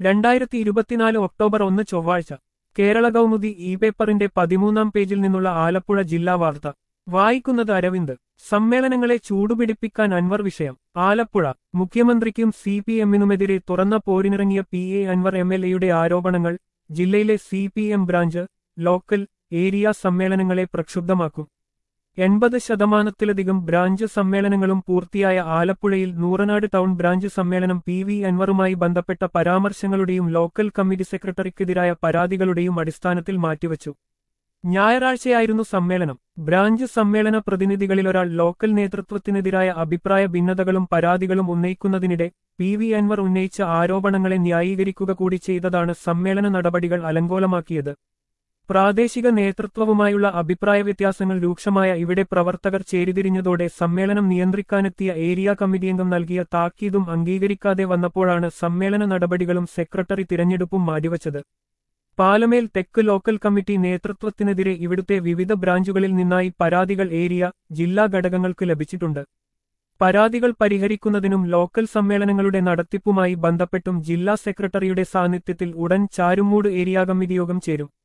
രണ്ടായിരത്തി ഇരുപത്തിനാല് ഒക്ടോബർ ഒന്ന് ചൊവ്വാഴ്ച കേരള കൗമുദി ഇ പേപ്പറിന്റെ പതിമൂന്നാം പേജിൽ നിന്നുള്ള ആലപ്പുഴ ജില്ലാ വാർത്ത വായിക്കുന്നത് അരവിന്ദ് സമ്മേളനങ്ങളെ ചൂടുപിടിപ്പിക്കാൻ അൻവർ വിഷയം ആലപ്പുഴ മുഖ്യമന്ത്രിക്കും സി പി എമ്മിനുമെതിരെ തുറന്ന പോരിനിറങ്ങിയ P A Anvar M L എയുടെ ആരോപണങ്ങൾ ജില്ലയിലെ C P M branch local area സമ്മേളനങ്ങളെ പ്രക്ഷുബ്ധമാക്കും എൺപത് ശതമാനത്തിലധികം ബ്രാഞ്ച് സമ്മേളനങ്ങളും പൂർത്തിയായ ആലപ്പുഴയിൽ നൂറനാട് ടൗൺ ബ്രാഞ്ച് സമ്മേളനം പി വി അൻവറുമായി ബന്ധപ്പെട്ട പരാമർശങ്ങളുടെയും ലോക്കൽ കമ്മിറ്റി സെക്രട്ടറിക്കെതിരായ പരാതികളുടെയും അടിസ്ഥാനത്തിൽ മാറ്റിവച്ചു ഞായറാഴ്ചയായിരുന്നു സമ്മേളനം ബ്രാഞ്ച് സമ്മേളന പ്രതിനിധികളിലൊരാൾ ലോക്കൽ നേതൃത്വത്തിനെതിരായ അഭിപ്രായ ഭിന്നതകളും പരാതികളും ഉന്നയിക്കുന്നതിനിടെ പി വി അൻവർ ഉന്നയിച്ച ആരോപണങ്ങളെ ന്യായീകരിക്കുക കൂടി ചെയ്തതാണ് സമ്മേളന നടപടികൾ അലങ്കോലമാക്കിയത് പ്രാദേശിക നേതൃത്വവുമായുള്ള അഭിപ്രായ വ്യത്യാസങ്ങൾ രൂക്ഷമായ ഇവിടെ പ്രവർത്തകർ ചേരിതിരിഞ്ഞതോടെ സമ്മേളനം നിയന്ത്രിക്കാനെത്തിയ ഏരിയ കമ്മിറ്റി അംഗം നൽകിയ താക്കീതും അംഗീകരിക്കാതെ വന്നപ്പോഴാണ് സമ്മേളന നടപടികളും സെക്രട്ടറി തിരഞ്ഞെടുപ്പും മാറ്റിവച്ചത് പാലമേൽ തെക്ക് ലോക്കൽ കമ്മിറ്റി നേതൃത്വത്തിനെതിരെ ഇവിടുത്തെ വിവിധ ബ്രാഞ്ചുകളിൽ നിന്നായി പരാതികൾ ഏരിയ ജില്ലാ ഘടകങ്ങൾക്ക് ലഭിച്ചിട്ടുണ്ട് പരാതികൾ പരിഹരിക്കുന്നതിനും ലോക്കൽ സമ്മേളനങ്ങളുടെ നടത്തിപ്പുമായി ബന്ധപ്പെട്ടും ജില്ലാ സെക്രട്ടറിയുടെ സാന്നിധ്യത്തിൽ ഉടൻ ചാരുമൂട് ഏരിയ കമ്മിറ്റി യോഗം ചേരും